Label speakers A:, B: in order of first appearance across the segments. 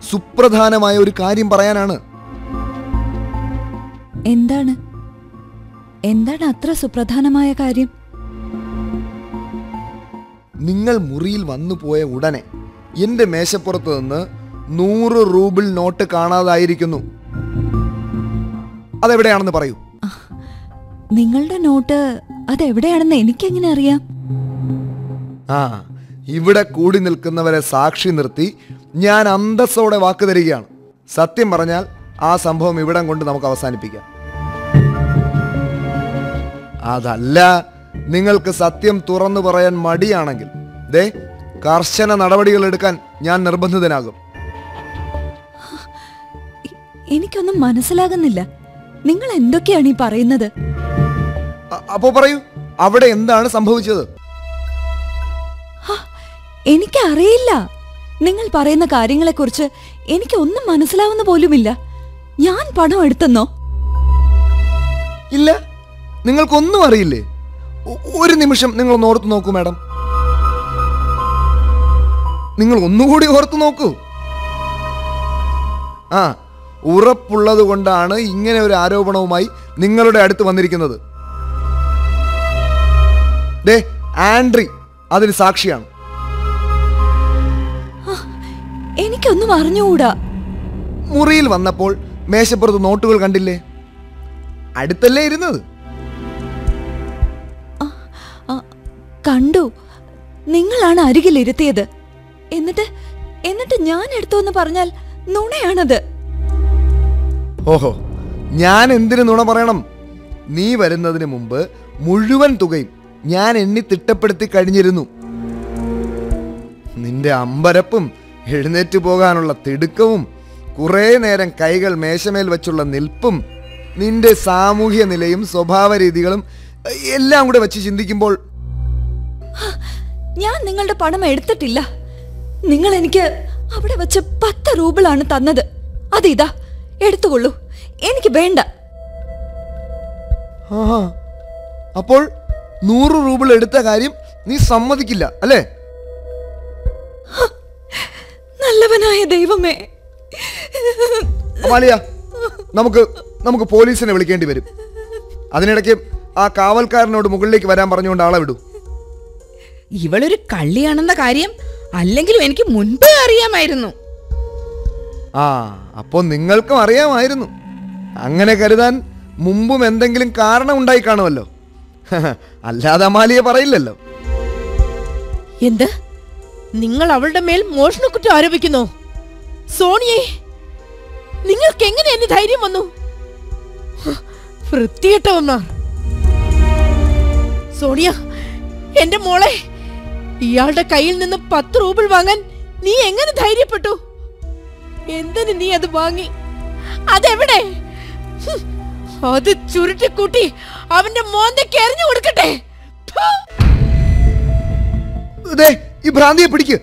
A: സുപ്രധാനമായ ഒരു കാര്യം പറയാനാണ്
B: എന്താണ് എന്താണ് അത്ര സുപ്രധാനമായ കാര്യം
A: നിങ്ങൾ മുറിയിൽ വന്നു പോയ ഉടനെ എന്റെ മേശപ്പുറത്ത് നിന്ന് നൂറ് റൂബിൾ നോട്ട് കാണാതായിരിക്കുന്നു അതെവിടെയാണെന്ന് പറയൂ
B: നിങ്ങളുടെ നോട്ട് അതെവിടെയാണെന്ന് എനിക്കെങ്ങനെ അറിയാം
A: ആ ഇവിടെ കൂടി നിൽക്കുന്നവരെ സാക്ഷി നിർത്തി ഞാൻ അന്തസ്സോടെ വാക്ക് തരികയാണ് സത്യം പറഞ്ഞാൽ ആ സംഭവം ഇവിടം കൊണ്ട് നമുക്ക് അവസാനിപ്പിക്കാം അതല്ല നിങ്ങൾക്ക് സത്യം തുറന്നു പറയാൻ മടിയാണെങ്കിൽ ദേ കർശന നടപടികൾ എടുക്കാൻ ഞാൻ നിർബന്ധിതനാകും
B: എ- എനിക്കൊന്നും മനസ്സിലാകുന്നില്ല നിങ്ങൾ എന്തൊക്കെയാണ് ഈ പറയുന്നത്
A: അ- അപ്പോ പറയൂ അവിടെ എന്താണ് സംഭവിച്ചത്
B: എനിക്കറിയില്ല നിങ്ങൾ പറയുന്ന കാര്യങ്ങളെക്കുറിച്ച് എനിക്ക് ഒന്നും മനസ്സിലാവുന്ന പോലുമില്ല ഞാൻ പണം എടുത്തെന്നോ
A: ഇല്ല നിങ്ങൾക്കൊന്നും അറിയില്ലേ ഒ- ഒരു നിമിഷം നിങ്ങൾ ഒന്ന് ഓർത്ത് നോക്കൂ മാഡം നിങ്ങൾ ഒന്നുകൂടി ഓർത്ത് നോക്കൂ ആ ഉറപ്പുള്ളത് കൊണ്ടാണ് ഇങ്ങനെ ഒരു ആരോപണവുമായി നിങ്ങളുടെ അടുത്ത് വന്നിരിക്കുന്നത് ദേ ആൻഡ്രി അതിന് സാക്ഷിയാണ്
B: എനിക്കൊന്നും അറിഞ്ഞുകൂടാ
A: മുറിയിൽ വന്നപ്പോൾ മേശപ്പുറത്ത് നോട്ടുകൾ കണ്ടില്ലേ അടുത്തല്ലേ ഇരുന്നത്
B: ആ, കണ്ടു നിങ്ങളാണ് അരികിലിരുത്തിയത് എന്നിട്ട് എന്നിട്ട് ഞാൻ എടുത്തോന്ന് പറഞ്ഞാൽ നുണയാണത്
A: ഓഹോ ഞാൻ എന്തിനു നുണ പറയണം നീ വരുന്നതിന് മുമ്പ് മുഴുവൻ തുകയും ഞാൻ എണ്ണി തിട്ടപ്പെടുത്തി കഴിഞ്ഞിരുന്നു നിന്റെ അമ്പരപ്പും എഴുന്നേറ്റ് പോകാനുള്ള തിടുക്കവും കുറേ നേരം കൈകൾ മേശമേൽ വെച്ചുള്ള നിൽപ്പും നിന്റെ സാമൂഹ്യ നിലയും സ്വഭാവ രീതികളും എല്ലാം കൂടെ വെച്ച് ചിന്തിക്കുമ്പോൾ
B: ഞാൻ നിങ്ങളുടെ പണം എടുത്തിട്ടില്ല നിങ്ങൾ എനിക്ക് അവിടെ വെച്ച് പത്ത് റൂബിളാണ് തന്നത് അതിതാ എടുത്തുകൊള്ളൂ എനിക്ക് വേണ്ട
A: ആഹാ അപ്പോൾ നൂറ് റൂബിൾ എടുത്ത കാര്യം നീ സമ്മതിക്കില്ല അല്ലേ
B: നല്ലവനായ ദൈവമേ
A: അമാലിയ നമുക്ക് നമുക്ക് പോലീസിനെ വിളിക്കേണ്ടി വരും അതിനിടയ്ക്ക് ആ കാവൽക്കാരനോട് മുകളിലേക്ക് വരാൻ പറഞ്ഞുകൊണ്ട് ആളെ വിടൂ
C: ഇവളൊരു കള്ളിയാണെന്ന കാര്യം അല്ലെങ്കിലും എനിക്ക് മുൻപേ അറിയാമായിരുന്നു
A: ആ അപ്പോൾ നിങ്ങൾക്കും അറിയാമായിരുന്നു അങ്ങനെ കരുതാൻ മുമ്പും എന്തെങ്കിലും കാരണം ഉണ്ടായി കാണുമല്ലോ അല്ലാതെ അമാലിയെ പറയില്ലല്ലോ
C: എന്ത് നിങ്ങൾ അവളുടെ മേൽ മോഷണക്കുറ്റം ആരോപിക്കുന്നു സോണിയെ നിങ്ങൾക്ക് എങ്ങനെ എന്നെ ധൈര്യം വന്നു ഹ്, വൃത്തികെട്ടവന്മാർ സോണിയ എന്റെ മോളെ ഇയാളുടെ കയ്യിൽ നിന്ന് പത്ത് റൂബിൾ വാങ്ങാൻ നീ എങ്ങനെ ധൈര്യപ്പെട്ടു എന്തിന് നീ അത് വാങ്ങി അതെവിടെ ഹ്, അത് ചുരുട്ടിക്കൂട്ടി അവന്റെ മോന്തയ്ക്ക് എറിഞ്ഞു കൊടുക്കട്ടെ ഫു.
A: ദേ ഈ ഭ്രാന്തിയെ പിടിക്ക്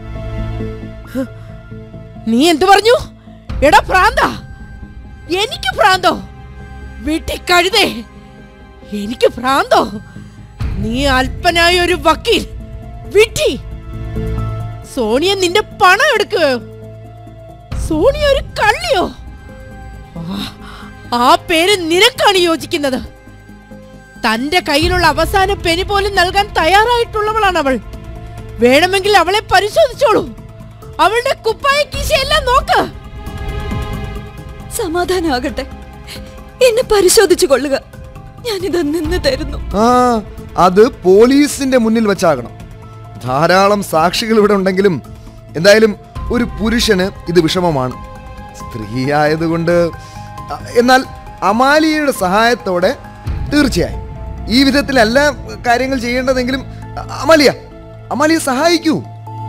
C: നീ എന്തു പറഞ്ഞു എടാ ഭ്രാന്ത എനിക്ക് ഭ്രാന്തോ വീട്ടിൽ കഴുതേ എനിക്ക് ഭ്രാന്തോ നീ അല്പനായ ഒരു വക്കീൽ വിട്ടി സോണിയ നിന്റെ പണം എടുക്കുകയോ സോണിയ ഒരു കള്ളിയോ ആ- ആ പേര് നിനക്കാണ് യോജിക്കുന്നത് തന്റെ കയ്യിലുള്ള അവസാന പെനി പോലും നൽകാൻ തയ്യാറായിട്ടുള്ളവളാണ് അവൾ വേണമെങ്കിൽ അവളെ പരിശോധിച്ചോളൂ അവളുടെ കുപ്പായ കീശയെല്ലാം നോക്ക്
B: സമാധാനാകട്ടെ എന്നെ പരിശോധിച്ചു കൊള്ളുക ഞാനിത് നിന്ന് തരുന്നു
A: ആ അത് പോലീസിന്റെ മുന്നിൽ വെച്ചാകണം ധാരാളം സാക്ഷികൾ ഇവിടെ ഉണ്ടെങ്കിലും എന്തായാലും ഒരു പുരുഷന് ഇത് വിഷമമാണ് സ്ത്രീ ആയതുകൊണ്ട് അ, എന്നാൽ അമാലിയയുടെ സഹായത്തോടെ തീർച്ചയായും ഈ വിധത്തിലല്ല കാര്യങ്ങൾ ചെയ്യേണ്ടതെങ്കിലും അ, അമാലിയ അമാലിയ സഹായിക്കൂ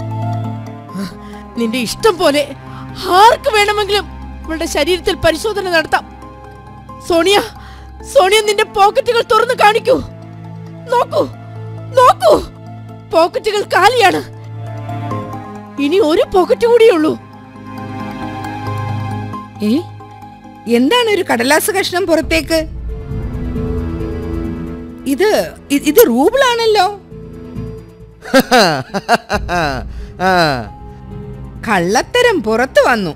C: നിന്റെ ഇഷ്ടം പോലെ ആർക്ക് വേണമെങ്കിലും ഇവളുടെ ശരീരത്തിൽ പരിശോധന നടത്താം സോണിയ സോണിയ നിന്റെ പോക്കറ്റുകൾ തുറന്നു കാണിക്കൂ നോക്കൂ നോക്കൂ പോക്കറ്റുകൾ കാലിയാണ് ഇനി ഒരു പോക്കറ്റ് കൂടിയുള്ളൂ
D: ഏ എന്താണ് ഒരു കടലാസ് കഷ്ണം പുറത്തേക്ക് ഇത് ഇ- ഇത് റൂബിളാണല്ലോ
A: ആ
D: കള്ളത്തരം പുറത്തു വന്നു